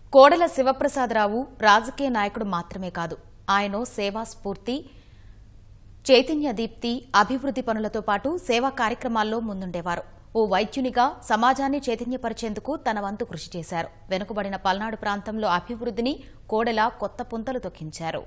కోడెల శివప్రసాదరావు రాజకీయ నాయకుడు మాత్రమే కాదు ఆయన సేవా స్ఫూర్తి చైతన్య దీప్తి అభివృద్ది పనులతో పాటు సేవా కార్యక్రమాల్లో ముందుండేవారు ఓ వైద్యునిగా సమాజాన్ని చైతన్యపరిచేందుకు తన వంతు కృషి చేశారు వెనుకబడిన పల్నాడు ప్రాంతంలో అభివృద్దిని కోడెల కొత్త పుంతలు తొక్కించారు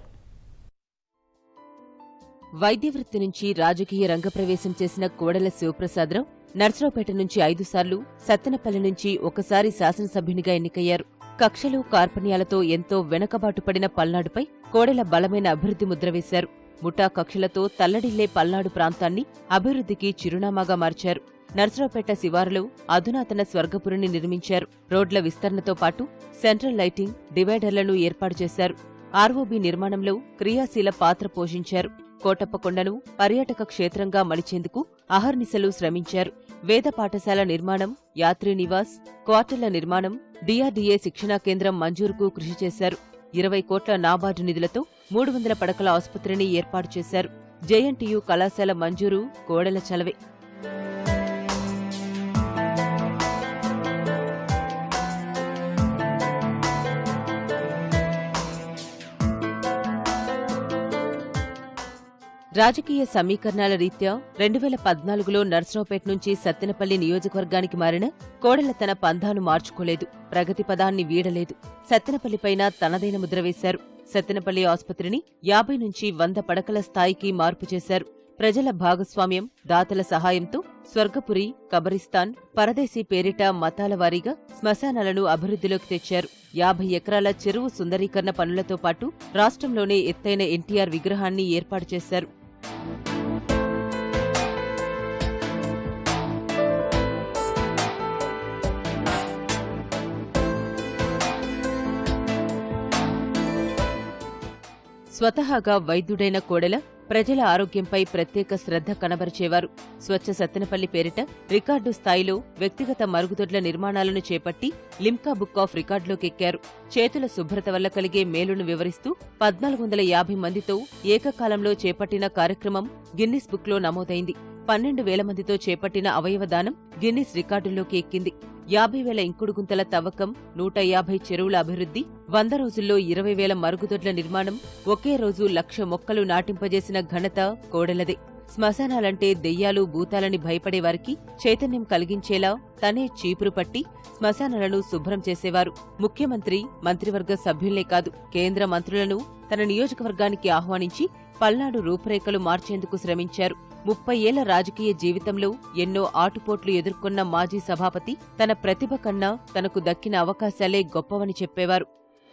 వైద్య వృత్తి నుంచి రాజకీయ రంగప్రవేశం చేసిన కోడెల శివప్రసాదరావు నర్సరావుపేట నుంచి ఐదు సార్లు సత్తెనపల్లి నుంచి ఒకసారి శాసనసభ్యునిగా ఎన్నికయ్యారు కక్షలు కార్పణ్యాలతో ఎంతో వెనకబాటు పడిన పల్నాడుపై కోడెల బలమైన అభివృద్ది ముద్ర వేశారు ముఠా కక్షలతో తల్లడిల్లే పల్నాడు ప్రాంతాన్ని అభివృద్దికి చిరునామాగా మార్చారు నర్సరావుపేట శివారులో అధునాతన స్వర్గపురిని నిర్మించారు రోడ్ల విస్తరణతో పాటు సెంట్రల్ లైటింగ్ డివైడర్లను ఏర్పాటు చేశారు ఆర్ఓబీ నిర్మాణంలో క్రియాశీల పాత్ర పోషించారు కోటప్పకొండను పర్యాటక క్షేత్రంగా మలిచేందుకు అహర్నిశలు శ్రమించారు వేద పాఠశాల నిర్మాణం యాత్రి నివాస్ క్వార్టర్ల నిర్మాణం డిఆర్డీఏ శిక్షణా కేంద్రం మంజూరుకు కృషి చేశారు ఇరవై కోట్ల నాబార్డు నిధులతో మూడు వందల పడకల ఆసుపత్రిని ఏర్పాటు చేశారు జేఎన్టీయూ కళాశాల మంజూరు కోడెల చలవే రాజకీయ సమీకరణాల రీత్యా రెండు వేల పద్నాలుగులో నర్సరావుపేట నుంచి సత్తెనపల్లి నియోజకవర్గానికి మారిన కోడెల తన పంధాను మార్చుకోలేదు ప్రగతి పదాన్ని వీడలేదు సత్తెనపల్లిపైన తనదైన ముద్ర వేశారు సత్తెనపల్లి ఆసుపత్రిని యాభై నుంచి వంద పడకల స్థాయికి మార్పు చేశారు ప్రజల భాగస్వామ్యం దాతల సహాయంతో స్వర్గపురి కబరిస్తాన్ పరదేశీ పేరిట మతాల వారీగా శ్మశానాలను అభివృద్ధిలోకి తెచ్చారు యాభై ఎకరాల చెరువు సుందరీకరణ పనులతో పాటు రాష్ట్రంలోనే ఎత్తైన ఎన్టీఆర్ విగ్రహాన్ని ఏర్పాటు చేశారు స్వతహాగా వైద్యుడైన కోడెల ప్రజల ఆరోగ్యంపై ప్రత్యేక శ్రద్ధ కనబరిచేవారు స్వచ్ఛ సత్తెనపల్లి పేరిట రికార్డు స్థాయిలో వ్యక్తిగత మరుగుదొడ్ల నిర్మాణాలను చేపట్టి లిమ్కా బుక్ ఆఫ్ రికార్డులోకెక్కారు చేతుల శుభ్రత వల్ల కలిగే మేలును వివరిస్తూ పద్నాలుగు వందల యాభై మందితో ఏకకాలంలో చేపట్టిన కార్యక్రమం గిన్నిస్ బుక్లో నమోదైంది పన్నెండు వేల మందితో చేపట్టిన అవయవదానం గిన్నిస్ రికార్డుల్లోకి ఎక్కింది యాభై వేల ఇంకుడు గుంతల తవ్వకం నూట యాభై చెరువుల అభివృద్ధి వంద రోజుల్లో ఇరవై వేల మరుగుదొడ్ల నిర్మాణం ఒకే రోజు లక్ష మొక్కలు నాటింపజేసిన ఘనత కోడెలదే శ్మశానాలంటే దెయ్యాలు భూతాలని భయపడేవారికి చైతన్యం కలిగించేలా తనే చీపురు పట్టి శ్మశానాలను శుభ్రం చేసేవారు ముఖ్యమంత్రి మంత్రివర్గ సభ్యులే కాదు కేంద్ర మంత్రులను తన నియోజకవర్గానికి ఆహ్వానించి పల్నాడు రూపురేఖలు మార్చేందుకు శ్రమించారు ముప్పై ఏళ్ల రాజకీయ జీవితంలో ఎన్నో ఆటుపోట్లు ఎదుర్కొన్న మాజీ సభాపతి తన ప్రతిభ కన్నా తనకు దక్కిన అవకాశాలే గొప్పవని చెప్పేవారు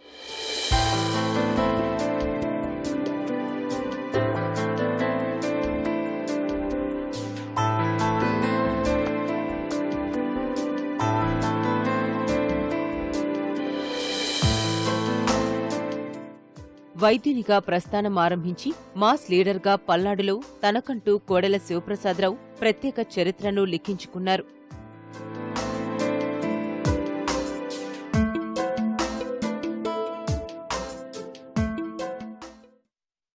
వైద్యునిగా ప్రస్థానం ఆరంభించి మాస్ లీడర్గా పల్నాడులో తనకంటూ కోడెల శివప్రసాదరావు ప్రత్యేక చరిత్రను లిఖించుకున్నారు